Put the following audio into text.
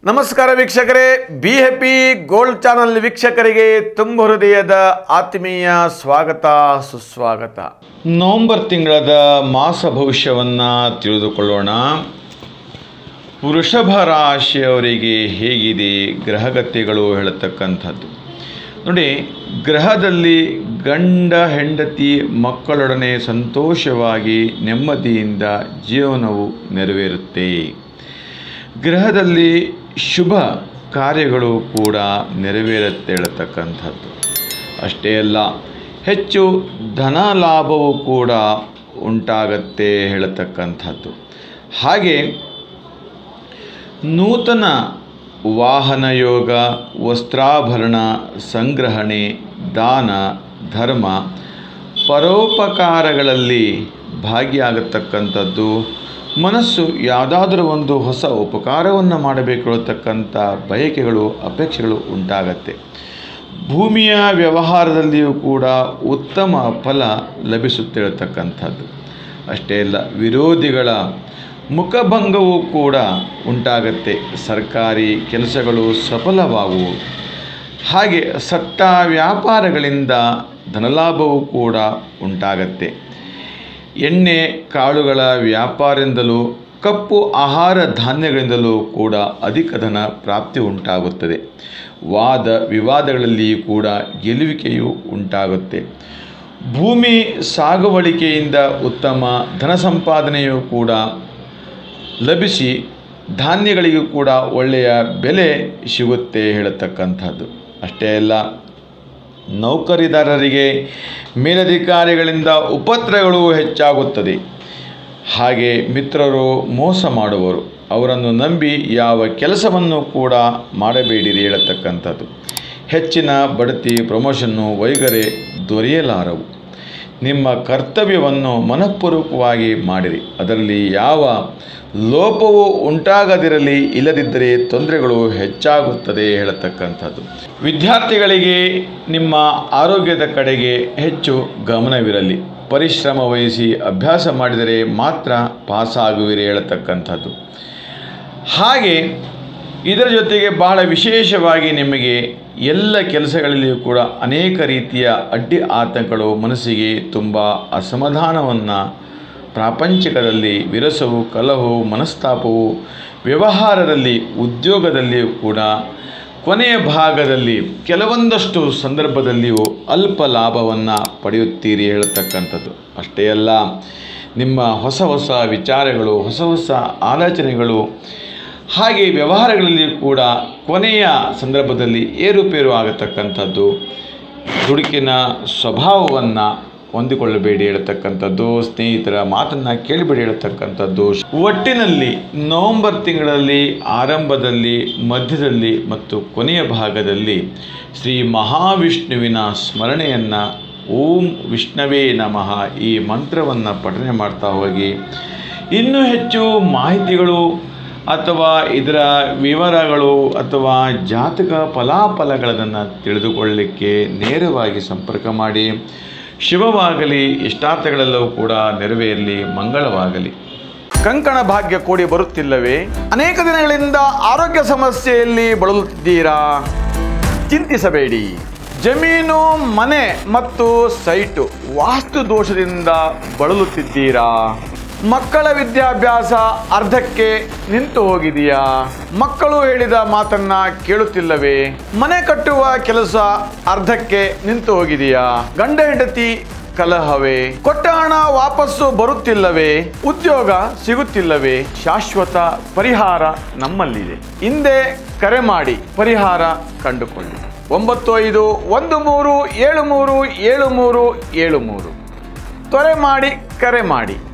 ನಮಸ್ಕಾರ ವೀಕ್ಷಕರೇ be happy gold channel ವೀಕ್ಷಕರಿಗೆ ತುಂಬ ಹೃದಯದ ಆತ್ಮೀಯ ಸ್ವಾಗತ ಸುಸ್ವಾಗತ ನವೆಂಬರ್ ತಿಂಗಳದ ಮಾಸ ಭವಿಷ್ಯವನ್ನು ತಿಳಿದುಕೊಳ್ಳೋಣ ವೃಷಭ ರಾಶಿಯವರಿಗೆ ಹೇಗಿದೆ ಗ್ರಹಗತಿಗಳು ಹೇಳತಕ್ಕಂಥದ್ದು ನೋಡಿ ಗ್ರಹದಲ್ಲಿ ಗಂಡ ಹೆಂಡತಿ ಮಕ್ಕಳೊಡನೆ ಸಂತೋಷವಾಗಿ ನೆಮ್ಮದಿಯಿಂದ ಜೀವನವು ನೆರವೇರುತ್ತೆ ಗ್ರಹದಲ್ಲಿ ಶುಭ ಕಾರ್ಯಗಳು ಕೂಡ ನೆರವೇರುತ್ತೆ ಹೇಳತಕ್ಕಂಥದ್ದು ಅಷ್ಟೇ ಅಲ್ಲ ಹೆಚ್ಚು ಧನ ಲಾಭವು ಕೂಡ ಉಂಟಾಗತ್ತೆ ಹೇಳತಕ್ಕಂಥದ್ದು ಹಾಗೆ ನೂತನ ವಾಹನ ಯೋಗ ವಸ್ತ್ರಾಭರಣ ಸಂಗ್ರಹಣೆ ದಾನ ಧರ್ಮ ಪರೋಪಕಾರಗಳಲ್ಲಿ ಭಾಗಿಯಾಗತಕ್ಕಂಥದ್ದು ಮನಸ್ಸು ಯಾವುದಾದ್ರೂ ಒಂದು ಹೊಸ ಉಪಕಾರವನ್ನು ಮಾಡಬೇಕು ಹೇಳತಕ್ಕಂಥ ಬಯಕೆಗಳು ಅಪೇಕ್ಷೆಗಳು ಉಂಟಾಗತ್ತೆ ಭೂಮಿಯ ವ್ಯವಹಾರದಲ್ಲಿಯೂ ಕೂಡ ಉತ್ತಮ ಫಲ ಲಭಿಸುತ್ತೆ ಹೇಳ್ತಕ್ಕಂಥದ್ದು ಅಷ್ಟೇ ಅಲ್ಲ ವಿರೋಧಿಗಳ ಮುಖಭಂಗವೂ ಕೂಡ ಉಂಟಾಗತ್ತೆ ಸರ್ಕಾರಿ ಕೆಲಸಗಳು ಸಫಲವಾಗುವು ಹಾಗೆ ಸಟ್ಟ ವ್ಯಾಪಾರಗಳಿಂದ ಧನಲಾಭವೂ ಕೂಡ ಉಂಟಾಗತ್ತೆ ಎಣ್ಣೆ ಕಾಳುಗಳ ವ್ಯಾಪಾರದಿಂದಲೂ ಕಪ್ಪು ಆಹಾರ ಧಾನ್ಯಗಳಿಂದಲೂ ಕೂಡ ಅಧಿಕ ಧನ ಪ್ರಾಪ್ತಿ ಉಂಟಾಗುತ್ತದೆ ವಾದ ವಿವಾದಗಳಲ್ಲಿ ಕೂಡ ಗೆಲುವಿಕೆಯು ಉಂಟಾಗುತ್ತೆ ಭೂಮಿ ಸಾಗುವಳಿಕೆಯಿಂದ ಉತ್ತಮ ಧನ ಸಂಪಾದನೆಯೂ ಕೂಡ ಲಭಿಸಿ ಧಾನ್ಯಗಳಿಗೂ ಕೂಡ ಒಳ್ಳೆಯ ಬೆಲೆ ಸಿಗುತ್ತೆ ಹೇಳತಕ್ಕಂಥದ್ದು ಅಷ್ಟೇ ಅಲ್ಲ ನೌಕರಿದಾರರಿಗೆ ಮೇಲಧಿಕಾರಿಗಳಿಂದ ಉಪದ್ರಗಳು ಹೆಚ್ಚಾಗುತ್ತದೆ ಹಾಗೆ ಮಿತ್ರರು ಮೋಸ ಮಾಡುವರು ಅವರನ್ನು ನಂಬಿ ಯಾವ ಕೆಲಸವನ್ನು ಕೂಡ ಮಾಡಬೇಡಿರಿ ಹೇಳತಕ್ಕಂಥದ್ದು ಹೆಚ್ಚಿನ ಬಡ್ತಿ ಪ್ರಮೋಷನ್ನು ವೈಗರೆ ದೊರೆಯಲಾರವು ನಿಮ್ಮ ಕರ್ತವ್ಯವನ್ನು ಮನಃಪೂರ್ವಕವಾಗಿ ಮಾಡಿರಿ ಅದರಲ್ಲಿ ಯಾವ ಲೋಪವು ಉಂಟಾಗದಿರಲಿ ಇಲ್ಲದಿದ್ದರೆ ತೊಂದರೆಗಳು ಹೆಚ್ಚಾಗುತ್ತದೆ ಹೇಳತಕ್ಕಂಥದ್ದು ವಿದ್ಯಾರ್ಥಿಗಳಿಗೆ ನಿಮ್ಮ ಆರೋಗ್ಯದ ಕಡೆಗೆ ಹೆಚ್ಚು ಗಮನವಿರಲಿ ಪರಿಶ್ರಮ ವಹಿಸಿ ಅಭ್ಯಾಸ ಮಾಡಿದರೆ ಮಾತ್ರ ಪಾಸಾಗುವಿರಿ ಹೇಳತಕ್ಕಂಥದ್ದು ಹಾಗೆ ಇದರ ಜೊತೆಗೆ ಬಹಳ ವಿಶೇಷವಾಗಿ ನಿಮಗೆ ಎಲ್ಲ ಕೆಲಸಗಳಲ್ಲಿಯೂ ಕೂಡ ಅನೇಕ ರೀತಿಯ ಅಡ್ಡಿ ಆತಂಕಗಳು ಮನಸ್ಸಿಗೆ ತುಂಬ ಅಸಮಾಧಾನವನ್ನು ಪ್ರಾಪಂಚಿಕದಲ್ಲಿ ವಿರಸವು ಕಲಹವು ಮನಸ್ತಾಪವು ವ್ಯವಹಾರದಲ್ಲಿ ಉದ್ಯೋಗದಲ್ಲಿಯೂ ಕೂಡ ಕೊನೆಯ ಭಾಗದಲ್ಲಿ ಕೆಲವೊಂದಷ್ಟು ಸಂದರ್ಭದಲ್ಲಿಯೂ ಅಲ್ಪ ಲಾಭವನ್ನು ಪಡೆಯುತ್ತೀರಿ ಹೇಳತಕ್ಕಂಥದ್ದು ಅಷ್ಟೇ ಅಲ್ಲ ನಿಮ್ಮ ಹೊಸ ಹೊಸ ವಿಚಾರಗಳು ಹೊಸ ಹೊಸ ಆಲೋಚನೆಗಳು ಹಾಗೆ ವ್ಯವಹಾರಗಳಲ್ಲಿ ಕೂಡ ಕೊನೆಯ ಸಂದರ್ಭದಲ್ಲಿ ಏರುಪೇರು ಆಗತಕ್ಕಂಥದ್ದು ದುಡುಕಿನ ಸ್ವಭಾವವನ್ನು ಹೊಂದಿಕೊಳ್ಳಬೇಡಿ ಹೇಳತಕ್ಕಂಥದ್ದು ಸ್ನೇಹಿತರ ಮಾತನ್ನು ಕೇಳಿಬೇಡಿ ಹೇಳತಕ್ಕಂಥದ್ದು ಒಟ್ಟಿನಲ್ಲಿ ನವೆಂಬರ್ ತಿಂಗಳಲ್ಲಿ ಆರಂಭದಲ್ಲಿ ಮಧ್ಯದಲ್ಲಿ ಮತ್ತು ಕೊನೆಯ ಭಾಗದಲ್ಲಿ ಶ್ರೀ ಮಹಾವಿಷ್ಣುವಿನ ಸ್ಮರಣೆಯನ್ನು ಓಂ ವಿಷ್ಣವೇ ನಮಃ ಈ ಮಂತ್ರವನ್ನು ಪಠನೆ ಮಾಡ್ತಾ ಹೋಗಿ ಇನ್ನೂ ಹೆಚ್ಚು ಮಾಹಿತಿಗಳು ಅಥವಾ ಇದರ ವಿವರಗಳು ಅಥವಾ ಜಾತಕ ಫಲಾಫಲಗಳನ್ನು ತಿಳಿದುಕೊಳ್ಳಲಿಕ್ಕೆ ನೇರವಾಗಿ ಸಂಪರ್ಕ ಮಾಡಿ ಶಿವವಾಗಲಿ ಇಷ್ಟಾರ್ಥಗಳೆಲ್ಲವೂ ಕೂಡ ನೆರವೇರಲಿ ಮಂಗಳವಾಗಲಿ ಕಂಕಣ ಭಾಗ್ಯ ಕೂಡಿ ಬರುತ್ತಿಲ್ಲವೇ ಅನೇಕ ದಿನಗಳಿಂದ ಆರೋಗ್ಯ ಸಮಸ್ಯೆಯಲ್ಲಿ ಬಳಲುತ್ತಿದ್ದೀರಾ ಚಿಂತಿಸಬೇಡಿ ಜಮೀನು ಮನೆ ಮತ್ತು ಸೈಟು ವಾಸ್ತು ದೋಷದಿಂದ ಬಳಲುತ್ತಿದ್ದೀರಾ ಮಕ್ಕಳ ವಿದ್ಯಾಭ್ಯಾಸ ಅರ್ಧಕ್ಕೆ ನಿಂತು ಹೋಗಿದೆಯಾ ಮಕ್ಕಳು ಹೇಳಿದ ಮಾತನ್ನ ಕೇಳುತ್ತಿಲ್ಲವೇ ಮನೆ ಕಟ್ಟುವ ಕೆಲಸ ಅರ್ಧಕ್ಕೆ ನಿಂತು ಹೋಗಿದೆಯಾ ಗಂಡ ಹೆಂಡತಿ ಕಲಹವೇ ಕೊಟ್ಟ ಹಣ ವಾಪಸ್ಸು ಬರುತ್ತಿಲ್ಲವೇ ಉದ್ಯೋಗ ಸಿಗುತ್ತಿಲ್ಲವೇ ಶಾಶ್ವತ ಪರಿಹಾರ ನಮ್ಮಲ್ಲಿದೆ ಹಿಂದೆ ಕರೆ ಮಾಡಿ ಪರಿಹಾರ ಕಂಡುಕೊಳ್ಳಿ ಒಂಬತ್ತು ಐದು ಒಂದು ಮೂರು ಏಳು ಮೂರು ಏಳು ಮೂರು ಏಳು ಮೂರು ತ್ವರೆ ಮಾಡಿ ಕರೆ ಮಾಡಿ